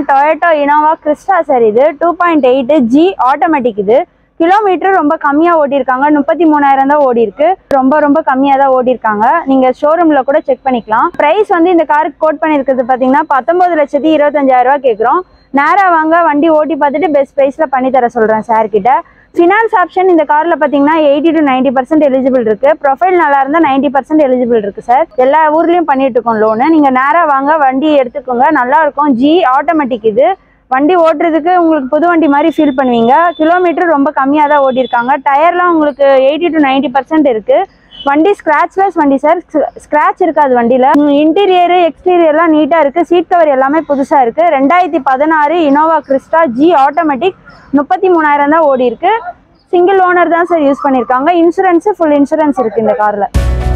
Toyota Innova Crysta sir இது two point eight G automatic இது kilometre ரொம்ப கம்மியாக ஓடிருக்காங்க முப்பத்தி மூணாயிரம் தான் ஓடி இருக்கு ரொம்ப ரொம்ப கம்மியாக தான் ஓடி இருக்காங்க நீங்க ஷோரூம்ல கூட செக் பண்ணிக்கலாம் பிரைஸ் வந்து இந்த காருக்கு கோட் பண்ணியிருக்கிறது பார்த்தீங்கன்னா பத்தொன்பது லட்சத்தி இருபத்தஞ்சாயிரம் ரூபாய் கேட்குறோம் நேரா வாங்க வண்டி ஓட்டி பார்த்துட்டு பெஸ்ட் ப்ரைஸ்ல பண்ணி தர சொல்றேன் சார் கிட்ட ஃபினான்ஸ் ஆப்ஷன் இந்த கார்ல பாத்தீங்கன்னா eighty to ninety percent eligible இருக்கு ப்ரொஃபைல் நல்லா இருந்தா நைன்டி பர்சன்ட் எலிஜிபிள் இருக்கு சார் எல்லா ஊர்லயும் பண்ணிட்டு இருக்கோம் லோனு நீங்க நேரா வாங்க வண்டி எடுத்துக்கோங்க நல்லா இருக்கும் ஜி ஆட்டோமேட்டிக் இது வண்டி ஓட்டுறதுக்கு உங்களுக்கு புது வண்டி மாதிரி ஃபீல் பண்ணுவீங்க கிலோமீட்டர் ரொம்ப கம்மியாக தான் ஓட்டியிருக்காங்க டயர்லாம் உங்களுக்கு எயிட்டி டு நைன்டி பர்சன்ட் இருக்கு வண்டி ஸ்க்ராட்ச்லெஸ் வண்டி சார் ஸ்க்ராட்ச் இருக்காது வண்டியில் இன்டீரியரு எக்ஸ்டீரியர்லாம் நீட்டாக இருக்குது சீட் கவர் எல்லாமே புதுசாக இருக்குது ரெண்டாயிரத்தி பதினாறு இனோவா கிறிஸ்டா ஜி ஆட்டோமேட்டிக் முப்பத்தி மூணாயிரம் தான் ஓடி இருக்கு சிங்கிள் ஓனர் தான் சார் யூஸ் பண்ணியிருக்காங்க இன்சூரன்ஸு ஃபுல் இன்சூரன்ஸ் இருக்குது இந்த காரில்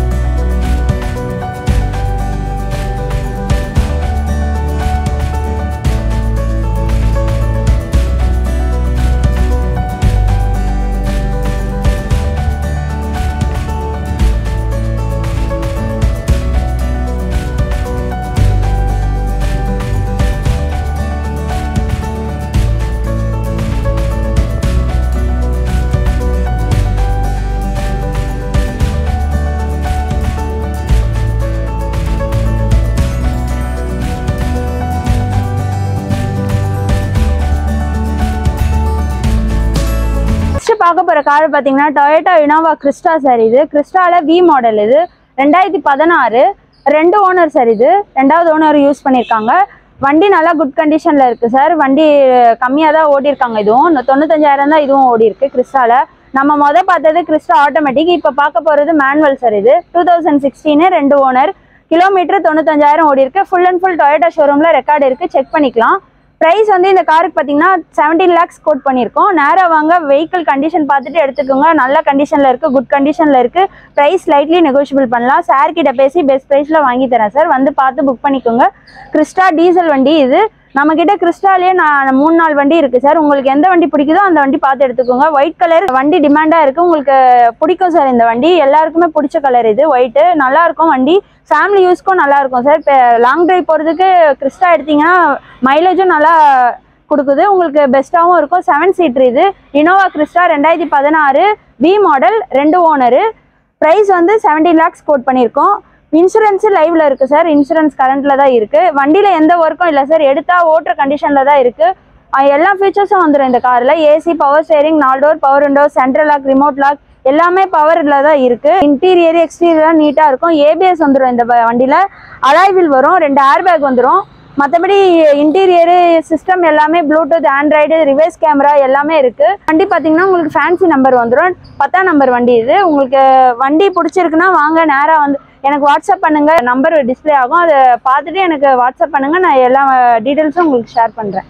நெக்ஸ்ட் பார்க்க போற கார் பாத்தீங்கன்னா டொயோட்டா இனோவா கிறிஸ்டா சார் இது கிறிஸ்டால வி மாடல் இது ரெண்டாயிரத்தி பதினாறு ரெண்டு ஓனர் சார் இது ரெண்டாவது ஓனர் யூஸ் பண்ணியிருக்காங்க வண்டி நல்லா குட் கண்டிஷன்ல இருக்கு சார் வண்டி கம்மியாக தான் ஓடி இருக்காங்க இதுவும் இந்த தொண்ணூத்தஞ்சாயிரம் தான் இதுவும் ஓடி இருக்கு கிறிஸ்டால நம்ம முத பார்த்தது கிறிஸ்டா ஆட்டோமேட்டிக் இப்போ பார்க்க போறது மேனுவல் சார் இது டூ தௌசண்ட் சிக்ஸ்டீனு ரெண்டு ஓனர் கிலோமீட்டர் தொண்ணூத்தஞ்சாயிரம் ஓடி இருக்கு ஃபுல் அண்ட் ஃபுல் டொயோட்டா ஷோரூம்ல ரெக்கார்டு இருக்கு செக் பண்ணிக்கலாம் ப்ரைஸ் வந்து இந்த காருக்கு பார்த்தீங்கன்னா செவன்டீன் லேக்ஸ் கோட் பண்ணியிருக்கோம் நேராக வாங்க வெஹிக்கிள் கண்டிஷன் பார்த்துட்டு எடுத்துக்கோங்க நல்ல கண்டிஷனில் இருக்குது குட் கண்டிஷனில் இருக்குது ப்ரைஸ் லைட்லி நெகோஷியபிள் பண்ணலாம் சார் கிட்ட பேசி பெஸ்ட் ப்ரைஸில் வாங்கி தரேன் சார் வந்து பார்த்து புக் பண்ணிக்கோங்க கிறிஸ்டா டீசல் வண்டி இது நம்ம கிட்ட கிறிஸ்டாலே நான் மூணு நாலு வண்டி இருக்கு சார் உங்களுக்கு எந்த வண்டி பிடிக்குதோ அந்த வண்டி பார்த்து எடுத்துக்கோங்க ஒயிட் கலர் வண்டி டிமாண்டா இருக்கு உங்களுக்கு பிடிக்கும் சார் இந்த வண்டி எல்லாருக்குமே பிடிச்ச கலர் இது ஒயிட்டு நல்லா இருக்கும் வண்டி ஃபேமிலி யூஸ்க்கும் நல்லா இருக்கும் சார் இப்போ லாங் டிரைவ் போகிறதுக்கு கிறிஸ்டா எடுத்தீங்கன்னா மைலேஜும் நல்லா கொடுக்குது உங்களுக்கு பெஸ்ட்டாகவும் இருக்கும் செவன் சீட்ரு இது இனோவா கிறிஸ்டா ரெண்டாயிரத்தி பதினாறு வி மாடல் ரெண்டு ஓனரு ப்ரைஸ் வந்து செவன்டீன் லேக்ஸ் கோட் பண்ணியிருக்கோம் இன்சூரன்ஸு லைவ்ல இருக்கு சார் இன்சூரன்ஸ் கரண்ட்ல தான் இருக்கு வண்டியில எந்த ஒர்க்கும் இல்லை சார் எடுத்தா ஓட்டுற கண்டிஷன்ல தான் இருக்கு அஹ் எல்லா ஃபீச்சர்ஸும் வந்துடும் இந்த கார்ல ஏசி பவர் ஸ்டேரிங் நாலு door power window central lock remote lock எல்லாமே பவர்ல தான் இருக்கு இன்டீரியர் எக்ஸ்டீரியர் நீட்டா இருக்கும் ஏபிஎஸ் வந்துடும் இந்த வ- வண்டியில அலாய்வில் வரும் ரெண்டு ஏர் பேக் வந்துடும் மற்றபடி இன்டீரியரு சிஸ்டம் எல்லாமே ப்ளூடூத் ஆண்ட்ராய்டு ரிவர்ஸ் கேமரா எல்லாமே இருக்கு வண்டி பார்த்தீங்கன்னா உங்களுக்கு ஃபேன்சி நம்பர் வந்துடும் பத்தாம் நம்பர் வண்டி இது உங்களுக்கு வண்டி பிடிச்சிருக்குன்னா வாங்க நேராக வந்து எனக்கு வாட்ஸ்அப் பண்ணுங்க நம்பர் டிஸ்ப்ளே ஆகும் அதை பார்த்துட்டு எனக்கு வாட்ஸ்அப் பண்ணுங்க நான் எல்லா டீட்டெயில்ஸும் உங்களுக்கு ஷேர் பண்ணுறேன்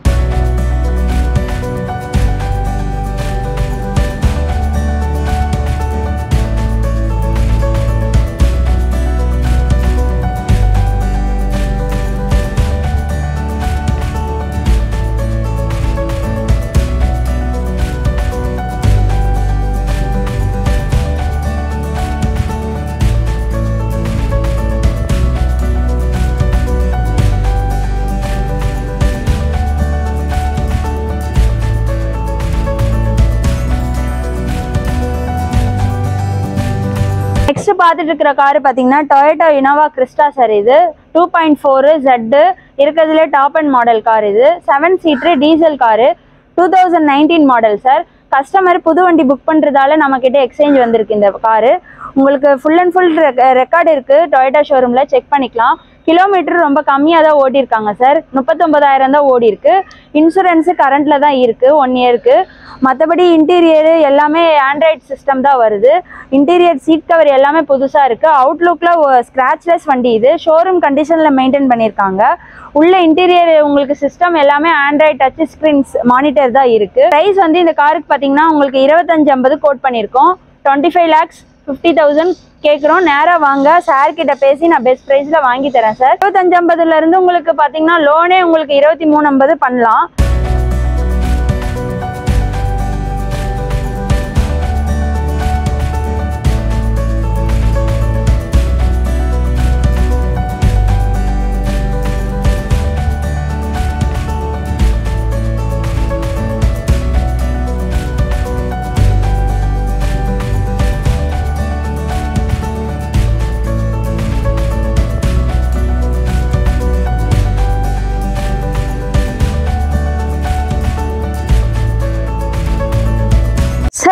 நெக்ஸ்ட் பார்த்துட்டு இருக்கிற கார் பார்த்தீங்கன்னா டொயோட்டோ இனோவா கிறிஸ்டா சார் இது டூ பாயிண்ட் ஃபோரு ஜெட்டு இருக்கிறதுலே டாப் அண்ட் மாடல் கார் இது seven seater diesel car two thousand nineteen model sir customer புது வண்டி புக் பண்ணுறதால நம்மக்கிட்ட எக்ஸ்சேஞ்ச் வந்திருக்கு இந்த காரு உங்களுக்கு ஃபுல் அண்ட் ஃபுல் ரெக்கார்டு இருக்குது டொயோட்டா ஷோரூமில் செக் பண்ணிக்கலாம் கிலோமீட்டர் ரொம்ப கம்மியாக தான் ஓடிருக்காங்க சார் முப்பத்தொம்பதாயிரம் தான் ஓடி இருக்கு இன்சூரன்ஸு கரண்ட்டில் தான் இருக்குது ஒன் இயருக்கு மற்றபடி இன்டீரியரு எல்லாமே ஆண்ட்ராய்ட் சிஸ்டம் தான் வருது இன்டீரியர் சீட் கவர் எல்லாமே புதுசாக இருக்குது அவுட்லுக்கில் ஸ்க்ராட்ச்லெஸ் வண்டி இது ஷோரூம் கண்டிஷனில் மெயின்டைன் பண்ணியிருக்காங்க உள்ள இன்டீரியர் உங்களுக்கு சிஸ்டம் எல்லாமே ஆண்ட்ராய்ட் டச் ஸ்க்ரீன்ஸ் மானிட்டர் தான் இருக்குது ப்ரைஸ் வந்து இந்த காருக்கு பார்த்தீங்கன்னா உங்களுக்கு இருபத்தஞ்சு ஐம்பது கோட் பண்ணியிருக்கோம் twenty five lakhs fifty thousand கேட்குறோம் நேராக வாங்க சார் கிட்ட பேசி நான் பெஸ்ட் ப்ரைஸில் வாங்கி தரேன் சார் இருபத்தஞ்சு ஐம்பதுல இருந்து உங்களுக்கு பார்த்தீங்கன்னா லோனே உங்களுக்கு இருபத்தி மூணு ஐம்பது பண்ணலாம்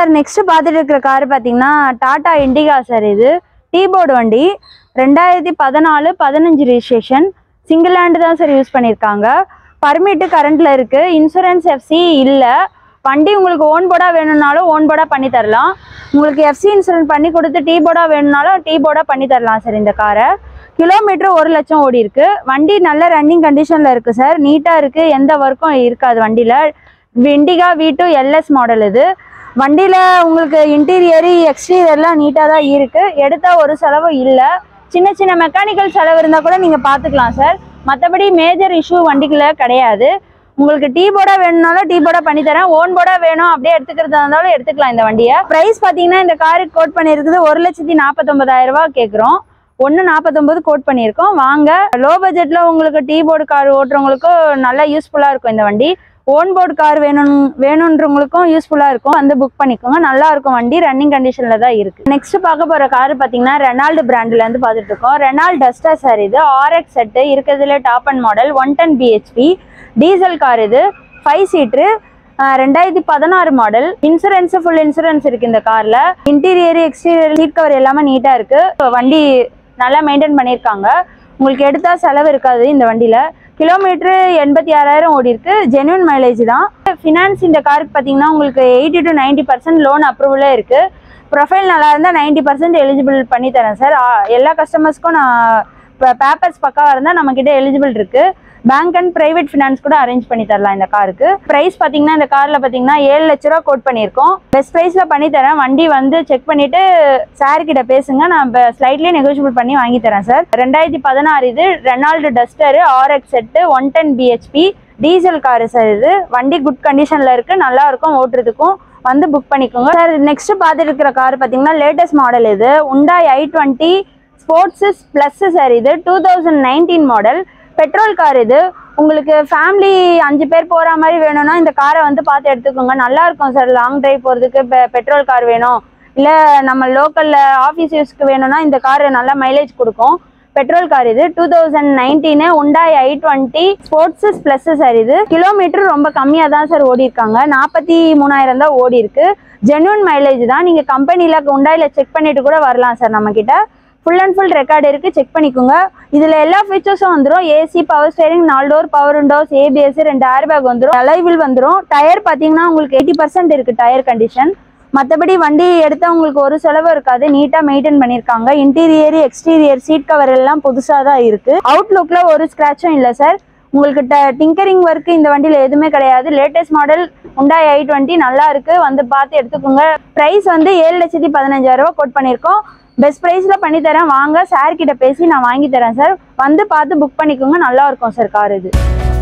சார் நெக்ஸ்ட் பார்த்துட்டு இருக்கிற கார் பார்த்தீங்கன்னா டாடா இண்டிகா சார் இது டீ போர்டு வண்டி ரெண்டாயிரத்தி பதினாலு பதினஞ்சு ரிஜிஸ்ட்ரேஷன் சிங்கிள் ஹேண்டு தான் சார் யூஸ் பண்ணியிருக்காங்க பர்மிட்டு கரண்ட்ல இருக்கு இன்சூரன்ஸ் எஃப்சி இல்லை வண்டி உங்களுக்கு ஓன் போர்டா வேணும்னாலும் ஓன் போர்டா பண்ணி தரலாம் உங்களுக்கு எஃப்சி இன்சூரன்ஸ் பண்ணி கொடுத்து டீ போர்டா வேணும்னாலும் டீ போர்டா பண்ணி தரலாம் சார் இந்த காரை கிலோமீட்டர் ஒரு லட்சம் ஓடி இருக்கு வண்டி நல்ல ரன்னிங் கண்டிஷன்ல இருக்கு சார் நீட்டா இருக்கு எந்த ஒர்க்கும் இருக்காது வண்டியில Indica V two LS model இது வண்டியில உங்களுக்கு இன்டீரியர் எக்ஸ்டீரியர்லாம் நீட்டாக தான் இருக்கு எடுத்தா ஒரு செலவும் இல்லை சின்ன சின்ன மெக்கானிக்கல் செலவு இருந்தால் கூட நீங்கள் பார்த்துக்கலாம் சார் மற்றபடி மேஜர் இஷ்யூ வண்டிக்குள்ள கிடையாது உங்களுக்கு டீ போர்டா வேணும்னாலும் டீ போர்டா பண்ணி தரேன் ஓன் போர்டா வேணும் அப்படியே எடுத்துக்கிறதா இருந்தாலும் எடுத்துக்கலாம் இந்த வண்டியை ப்ரைஸ் பார்த்தீங்கன்னா இந்த காருக்கு கோட் பண்ணியிருக்குது ஒரு லட்சத்தி நாற்பத்தொம்பதாயிரம் ரூபாய் கேட்குறோம் ஒன்று நாற்பத்தொம்பது கோட் பண்ணியிருக்கோம் வாங்க லோ பட்ஜெட்டில் உங்களுக்கு டீ போர்டு கார் ஓட்டுறவங்களுக்கும் நல்லா யூஸ்ஃபுல்லாக இருக்கும் இந்த வண்டி ஓன் போர்டு கார் வேணும் வேணுன்றவங்களுக்கும் யூஸ்ஃபுல்லாக இருக்கும் வந்து புக் பண்ணிக்கோங்க நல்லா இருக்கும் வண்டி ரன்னிங் கண்டிஷனில் தான் இருக்கு நெக்ஸ்ட் பார்க்க போகிற கார் பார்த்தீங்கன்னா ரெனால்டு பிராண்ட்லேருந்து பார்த்துட்டு இருக்கோம் ரெனால்ட் டஸ்டா சார் இது ஆர்எக்ஸ் செட்டு இருக்கிறதுல top end model one ten BHP diesel car இது ஃபைவ் சீட்ரு ரெண்டாயிரத்தி பதினாறு மாடல் இன்சூரன்ஸ் ஃபுல் இன்சூரன்ஸ் இருக்கு இந்த கார்ல இன்டீரியர் எக்ஸ்டீரியர் சீட் கவர் எல்லாமே நீட்டா இருக்கு வண்டி நல்லா மெயின்டைன் பண்ணியிருக்காங்க உங்களுக்கு எடுத்தா செலவு இருக்காது இந்த வண்டியில கிலோமீட்டர் எண்பத்தி ஆறாயிரம் ஓடி இருக்கு ஜென்யூன் மைலேஜ் தான் ஃபினான்ஸ் இந்த காருக்கு பார்த்தீங்கன்னா உங்களுக்கு eighty to ninety percent loan அப்ரூவலே இருக்கு ப்ரொஃபைல் நல்லா இருந்தால் நைன்டி பர்சன்ட் எலிஜிபிள் பண்ணி தரேன் சார் எல்லா கஸ்டமர்ஸ்க்கும் நான் இப்போ பேப்பர்ஸ் பக்காவாக இருந்தால் நம்மக்கிட்ட எலிஜிபிள் இருக்கு பேங்க் அண்ட் பிரைவேட் ஃபினான்ஸ் கூட அரேஞ்ச் பண்ணி தரலாம் இந்த காருக்கு பிரைஸ் பார்த்தீங்கன்னா இந்த காரில் பார்த்தீங்கன்னா ஏழு லட்ச ரூபா கோட் பண்ணியிருக்கோம் பெஸ்ட் ப்ரைஸில் பண்ணி தரேன் வண்டி வந்து செக் பண்ணிட்டு சார் கிட்ட பேசுங்க நான் ஸ்லைட்லேயே நெகோஷியபிள் பண்ணி வாங்கி தரேன் சார் ரெண்டாயிரத்தி பதினாறு இது Renault Duster RX Z one ten BHP diesel car sir இது வண்டி குட் கண்டிஷனில் இருக்கு நல்லா இருக்கும் ஓட்டுறதுக்கும் வந்து புக் பண்ணிக்கோங்க சார் நெக்ஸ்ட் பார்த்துட்டு இருக்கிற கார் பார்த்தீங்கன்னா லேட்டஸ்ட் மாடல் இது Hyundai i twenty sports plus sir இது two thousand nineteen model petrol car இது உங்களுக்கு ஃபேமிலி அஞ்சு பேர் போகிற மாதிரி வேணும்னா இந்த காரை வந்து பார்த்து எடுத்துக்கோங்க நல்லா இருக்கும் சார் லாங் டிரைவ் போகிறதுக்கு இப்போ பெட்ரோல் கார் வேணும் இல்லை நம்ம லோக்கலில் ஆஃபீஸ் யூஸ்க்கு வேணும்னா இந்த கார் நல்லா மைலேஜ் கொடுக்கும் பெட்ரோல் கார் இது two thousand nineteen Hyundai i twenty sports plus sir இது கிலோமீட்டர் ரொம்ப கம்மியாக தான் சார் ஓடி இருக்காங்க நாற்பத்தி மூணாயிரம் தான் ஓடி இருக்கு ஜென்யூன் மைலேஜ் தான் நீங்கள் கம்பெனியில் உண்டாயில் செக் பண்ணிட்டு கூட வரலாம் சார் நம்மக்கிட்ட ஃபுல் அண்ட் ஃபுல் ரெக்கார்டு இருக்கு செக் பண்ணிக்கோங்க இதில் எல்லா ஃபீச்சர்ஸும் வந்துடும் ஏசி பவர் ஸ்டேரிங் நாலு டோர் பவர் விண்டோஸ் ஏபிஎஸ் ரெண்டு ஏர் பேக் வந்துடும் அலைவில் வந்துடும் டயர் பார்த்தீங்கன்னா உங்களுக்கு எயிட்டி பர்சன்ட் இருக்கு டயர் கண்டிஷன் மற்றபடி வண்டி எடுத்தால் உங்களுக்கு ஒரு செலவு இருக்காது நீட்டாக மெயின்டைன் பண்ணியிருக்காங்க இன்டீரியர் எக்ஸ்டீரியர் சீட் கவர் எல்லாம் புதுசாக தான் இருக்கு அவுட்லுக்கில் ஒரு ஸ்க்ராட்சும் இல்லை சார் உங்களுக்கு ட டிங்கரிங் ஒர்க் இந்த வண்டியில் எதுவுமே கிடையாது லேட்டஸ்ட் மாடல் உண்டாய் ஐ டுவெண்ட்டி நல்லா இருக்கு வந்து பார்த்து எடுத்துக்கோங்க ப்ரைஸ் வந்து ஏழு லட்சத்தி பதினஞ்சாயிரம் ரூபாய் கோட் பண்ணியிருக்கோம் பெஸ்ட் ப்ரைஸில் பண்ணி தரேன் வாங்க சார் கிட்ட பேசி நான் வாங்கி தரேன் சார் வந்து பார்த்து புக் பண்ணிக்கோங்க நல்லா இருக்கும் சார் கார் இது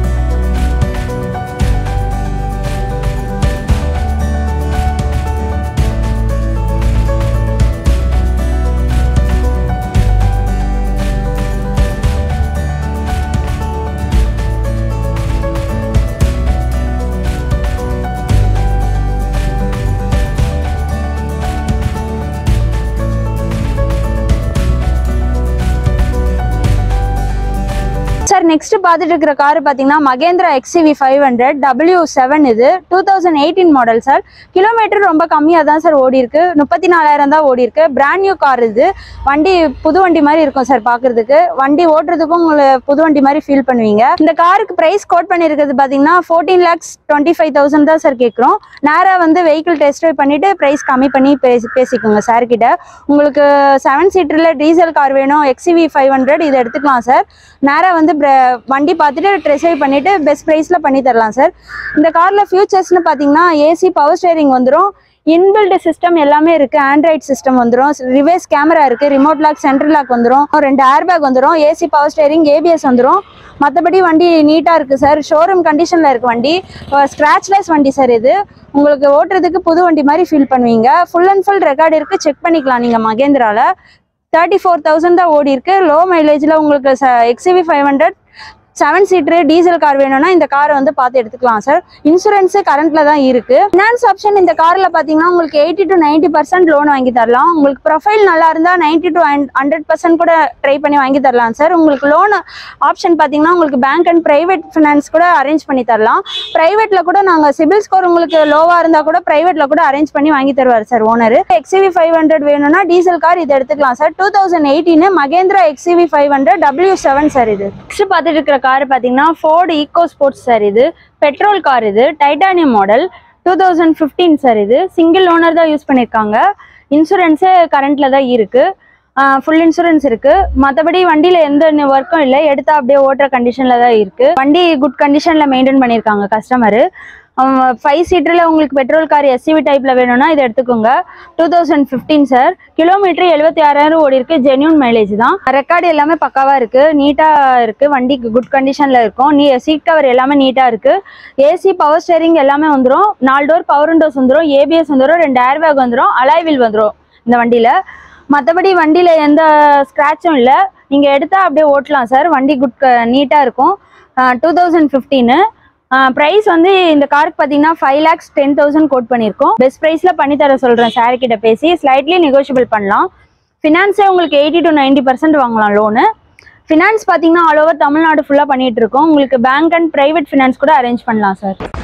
சார் நெக்ஸ்ட் பார்த்துட்டு இருக்கிற கார் பார்த்தீங்கன்னா Mahindra XUV five hundred W seven இது two thousand eighteen model sir kilometre ரொம்ப கம்மியாக தான் சார் ஓடி இருக்கு முப்பத்தி நாலாயிரம் தான் ஓடி இருக்கு பிராண்ட் நியூ கார் இது வண்டி புது வண்டி மாதிரி இருக்கும் சார் பார்க்கறதுக்கு வண்டி ஓட்டுறதுக்கும் உங்களை புது வண்டி மாதிரி ஃபீல் பண்ணுவீங்க இந்த காருக்கு பிரைஸ் கோட் பண்ணியிருக்கிறது பார்த்தீங்கன்னா fourteen lakhs twenty five thousand தான் சார் கேட்குறோம் நேராக வந்து வெஹிக்கிள் டெஸ்ட் ட்ரைவ் பண்ணிட்டு ப்ரைஸ் கம்மி பண்ணி பேசி பேசிக்கோங்க சார் கிட்ட உங்களுக்கு செவன் சீட்டரில் டீசல் கார் வேணும் எக்ஸிவி ஃபைவ் ஹண்ட்ரட் இதை எடுத்துக்கலாம் சார் நேராக வந்து பிர- வண்டி பார்த்துட்டு ட்ரெஸ் பண்ணிட்டு பெஸ்ட் ப்ரைஸில் பண்ணி தரலாம் சார் இந்த காரில் ஃபியூச்சர்ஸ்னு பார்த்தீங்கன்னா ஏசி பவர் ஸ்டேரிங் வந்துடும் இன்பில்ட் சிஸ்டம் எல்லாமே இருக்கு ஆண்ட்ராய்ட் சிஸ்டம் வந்துடும் ரிவர்ஸ் கேமரா இருக்கு ரிமோட் லாக் சென்ட்ரல் லாக் வந்துடும் ரெண்டு ஏர் பேக் வந்துடும் ஏசி பவர் ஸ்டேரிங் ஏபிஎஸ் வந்துடும் மற்றபடி வண்டி நீட்டாக இருக்கு சார் ஷோரூம் கண்டிஷனில் இருக்கு வண்டி ஸ்க்ராட்ச்லெஸ் வண்டி சார் இது உங்களுக்கு ஓட்டுறதுக்கு புது வண்டி மாதிரி ஃபீல் பண்ணுவீங்க ஃபுல் அண்ட் ஃபுல் ரெக்கார்டு இருக்கு செக் பண்ணிக்கலாம் நீங்கள் மகேந்திரால தேர்ட்டி ஃபோர் தௌசண்ட் தான் ஓடி இருக்கு லோ மைலேஜில் உங்களுக்கு XUV five hundred seven seater diesel car வேணும்னா இந்த காரை வந்து பார்த்து எடுத்துக்கலாம் சார் இன்சூரன்ஸு கரண்ட்ல தான் இருக்கு ஃபினான்ஸ் ஆப்ஷன் இந்த கார்ல பாத்தீங்கன்னா உங்களுக்கு eighty to ninety percent loan வாங்கி தரலாம் உங்களுக்கு ப்ரொஃபைல் நல்லா இருந்தா நைன்டி டு ஹண்ட்ரட் பர்சன்ட் கூட ட்ரை பண்ணி வாங்கி தரலாம் சார் உங்களுக்கு லோன் ஆப்ஷன் பாத்தீங்கன்னா உங்களுக்கு பேங்க் அண்ட் பிரைவேட் ஃபினான்ஸ் கூட அரேஞ்ச் பண்ணி தரலாம் பிரைவேட்ல கூட நாங்க சிபில் ஸ்கோர் உங்களுக்கு லோவா இருந்தா கூட பிரைவேட்ல கூட அரேஞ்ச் பண்ணி வாங்கி தருவார் sir owner XUV five hundred வேணும்னா டீசல் கார் இது எடுத்துக்கலாம் sir two thousand eighteen Mahindra XUV five hundred W seven sir இது நெக்ஸ்ட் பார்த்துட்டு இருக்கிற கார் பார்த்தீங்கன்னா ஃபோர்டு ஈகோ ஸ்போர்ட்ஸ் சார் இது பெட்ரோல் கார் இது titanium model two thousand fifteen sir இது சிங்கிள் ஓனர் தான் யூஸ் பண்ணியிருக்காங்க இன்சூரன்ஸு கரண்ட்ல தான் இருக்கு ஃபுல் இன்சூரன்ஸ் இருக்கு மற்றபடி வண்டியில எந்த ஒர்க்கும் இல்லை எடுத்தா அப்படியே ஓட்டுற கண்டிஷன்ல தான் இருக்கு வண்டி குட் கண்டிஷன்ல மெயின்டைன் பண்ணியிருக்காங்க கஸ்டமர் ஃபைவ் சீட்டரில் உங்களுக்கு பெட்ரோல் கார் எஸ்சிவி டைப்பில் வேணும்னா இதை எடுத்துக்கோங்க two thousand fifteen sir kilometre எழுபத்தி ஆறாயிரம் ஓடி இருக்கு ஜென்யூன் மைலேஜ் தான் ரெக்கார்டு எல்லாமே பக்காவாக இருக்கு நீட்டாக இருக்கு வண்டிக்கு குட் கண்டிஷனில் இருக்கும் நீ சீட் கவர் எல்லாமே நீட்டாக இருக்கு ஏசி பவர் ஸ்டேரிங் எல்லாமே வந்துடும் நாலு டோர் பவர் விண்டோஸ் வந்துடும் ஏபிஎஸ் வந்துடும் ரெண்டு ஏர் பேக் வந்துடும் அலாய்வில் வந்துடும் இந்த வண்டியில் மற்றபடி வண்டியில் எந்த ஸ்க்ராட்சும் இல்லை நீங்கள் எடுத்தா அப்படியே ஓட்டலாம் சார் வண்டி குட் நீட்டாக இருக்கும் டூ தௌசண்ட் ஃபிஃப்டீனு ப்ரைஸ் வந்து இந்த காருக்கு பார்த்தீங்கன்னா five lakhs ten thousand quote பண்ணியிருக்கோம் பெஸ்ட் ப்ரைஸில் பண்ணி தர சொல்கிறேன் சார் கிட்ட பேசி ஸ்லைட்லி நெகோஷியபிள் பண்ணலாம் ஃபினான்ஸே உங்களுக்கு எயிட்டி டு நைன்டி பர்சன்ட் வாங்கலாம் லோனு ஃபினான்ஸ் பார்த்தீங்கன்னா ஆல் ஓவர் தமிழ்நாடு ஃபுல்லாக பண்ணிட்டு இருக்கோம் உங்களுக்கு பேங்க் அண்ட் ப்ரைவேட் ஃபினான்ஸ் கூட அரேஞ்ச் பண்ணலாம் சார்